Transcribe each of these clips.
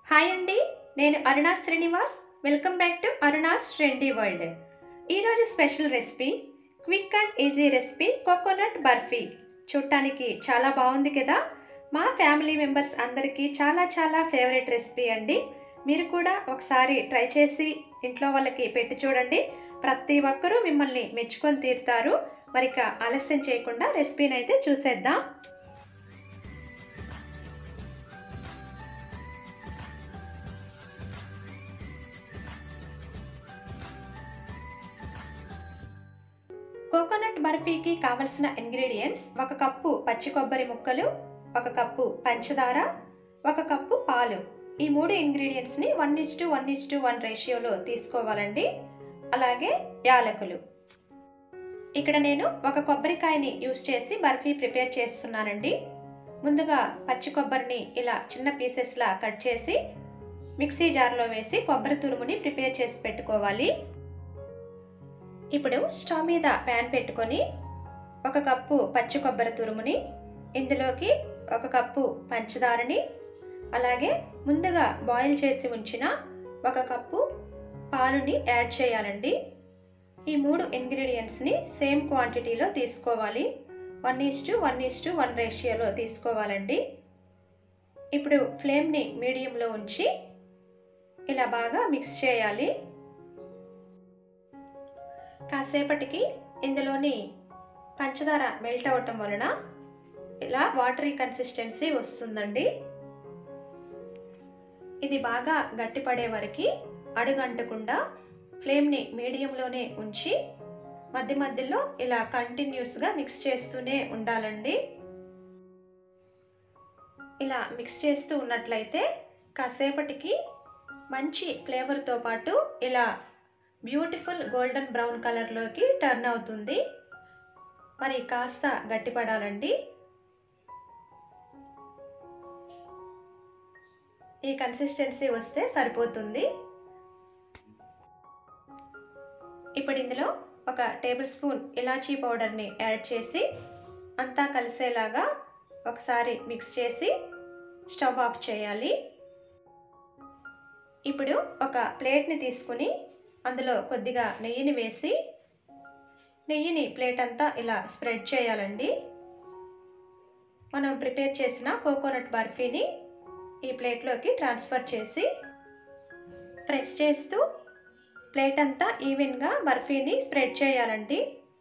hi అండి నేను Aruna Srinivas welcome back to Aruna's Trendy World ఈరోజు special recipe quick and easy recipe coconut barfi చూడటానికి చాలా బాగుంది కదా మా ఫ్యామిలీ మెంబర్స్ అందరికీ చాలా చాలా ఫేవరెట్ రెసిపీ అండి మీరు కూడా ఒకసారి ట్రై చేసి ఇంట్లో వాళ్ళకి పెట్టి చూడండి ప్రతి ఒక్కరూ మిమ్మల్ని మెచ్చుకొని తీరుతారు మరిక ఆలస్యం చేయకుండా రెసిపీని అయితే చూసేద్దాం కోకోనట్ బర్ఫీకి కావలసిన ఇంగ్రీడియంట్స్ ఒక కప్పు పచ్చి కొబ్బరి ముక్కలు ఒక కప్పు పంచదార ఒక కప్పు పాలు ఈ మూడు ఇంగ్రీడియంట్స్ని one is to one is to one రేషియోలో తీసుకోవాలండి అలాగే యాలకులు ఇక్కడ నేను ఒక కొబ్బరికాయని యూస్ చేసి బర్ఫీ ప్రిపేర్ చేస్తున్నానండి ముందుగా పచ్చి కొబ్బరిని ఇలా చిన్న పీసెస్లా కట్ చేసి మిక్సీ జార్లో వేసి కొబ్బరి తురుముని ప్రిపేర్ చేసి పెట్టుకోవాలి ఇప్పుడు స్టవ్ మీద ప్యాన్ పెట్టుకొని ఒక కప్పు పచ్చి కొబ్బరి తురుముని ఇందులోకి ఒక కప్పు పంచదారని అలాగే ముందుగా బాయిల్ చేసి ఉంచిన ఒక కప్పు పాలుని యాడ్ చేయాలండి ఈ మూడు ఇంగ్రీడియంట్స్ని సేమ్ క్వాంటిటీలో తీసుకోవాలి one is to one is to one రేషియోలో తీసుకోవాలండి ఇప్పుడు ఫ్లేమ్ని మీడియంలో ఉంచి ఇలా బాగా మిక్స్ చేయాలి కాసేపటికి ఇందులోని పంచదార మెల్ట్ అవ్వటం వలన ఇలా వాటరీ కన్సిస్టెన్సీ వస్తుందండి ఇది బాగా గట్టిపడే వరకు అడుగంటకుండా ఫ్లేమ్ని మీడియంలోనే ఉంచి మధ్య మధ్యలో ఇలా కంటిన్యూస్గా మిక్స్ చేస్తూనే ఉండాలండి ఇలా మిక్స్ చేస్తూ ఉన్నట్లయితే కాసేపటికి మంచి ఫ్లేవర్తో పాటు ఇలా బ్యూటిఫుల్ గోల్డెన్ బ్రౌన్ కలర్లోకి టర్న్ అవుతుంది మరి కాస్త గట్టిపడాలండి ఈ కన్సిస్టెన్సీ వస్తే సరిపోతుంది ఇప్పుడు ఇందులో ఒక టేబుల్ స్పూన్ ఇలాచీ పౌడర్ని యాడ్ చేసి అంతా కలిసేలాగా ఒకసారి మిక్స్ చేసి స్టవ్ ఆఫ్ చేయాలి ఇప్పుడు ఒక ప్లేట్ని తీసుకుని అందులో కొద్దిగా నెయ్యిని వేసి నెయ్యిని ప్లేట్ అంతా ఇలా స్ప్రెడ్ చేయాలండి మనం ప్రిపేర్ చేసిన కోకోనట్ బర్ఫీని ఈ ప్లేట్లోకి ట్రాన్స్ఫర్ చేసి ప్రెస్ చేస్తూ ప్లేట్ అంతా ఈవెన్గా బర్ఫీని స్ప్రెడ్ చేయాలండి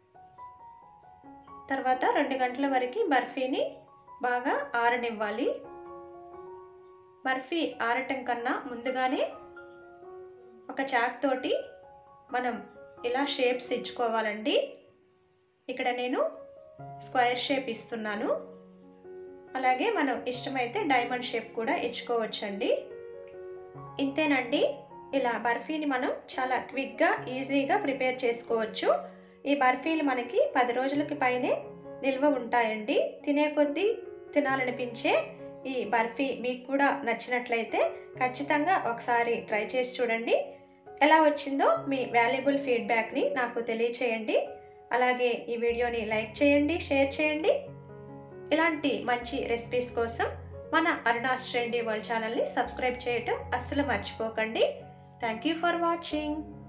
తర్వాత రెండు గంటల వరకు బర్ఫీని బాగా ఆరనివ్వాలి బర్ఫీ ఆరటం కన్నా ముందుగానే ఒక చాక్ తోటి మనం ఇలా షేప్స్ ఇచ్చుకోవాలండి ఇక్కడ నేను స్క్వేర్ షేప్ ఇస్తున్నాను అలాగే మనం ఇష్టమైతే డైమండ్ షేప్ కూడా ఇచ్చుకోవచ్చండి ఇంతేనండి ఇలా బర్ఫీని మనం చాలా క్విక్గా ఈజీగా ప్రిపేర్ చేసుకోవచ్చు ఈ బర్ఫీలు మనకి పది రోజులకి పైనే నిల్వ ఉంటాయండి తినే కొద్దీ తినాలనిపించే ఈ బర్ఫీ మీకు కూడా నచ్చినట్లయితే ఖచ్చితంగా ఒకసారి ట్రై చేసి చూడండి ఎలా వచ్చిందో మీ వాల్యుబుల్ ఫీడ్బ్యాక్ని నాకు తెలియచేయండి అలాగే ఈ వీడియోని లైక్ చేయండి షేర్ చేయండి ఇలాంటి మంచి రెసిపీస్ కోసం మన అరుణాస్ ట్రెండీ వరల్డ్ ఛానల్ని సబ్స్క్రైబ్ చేయటం అస్సలు మర్చిపోకండి థ్యాంక్ యూ ఫర్ వాచింగ్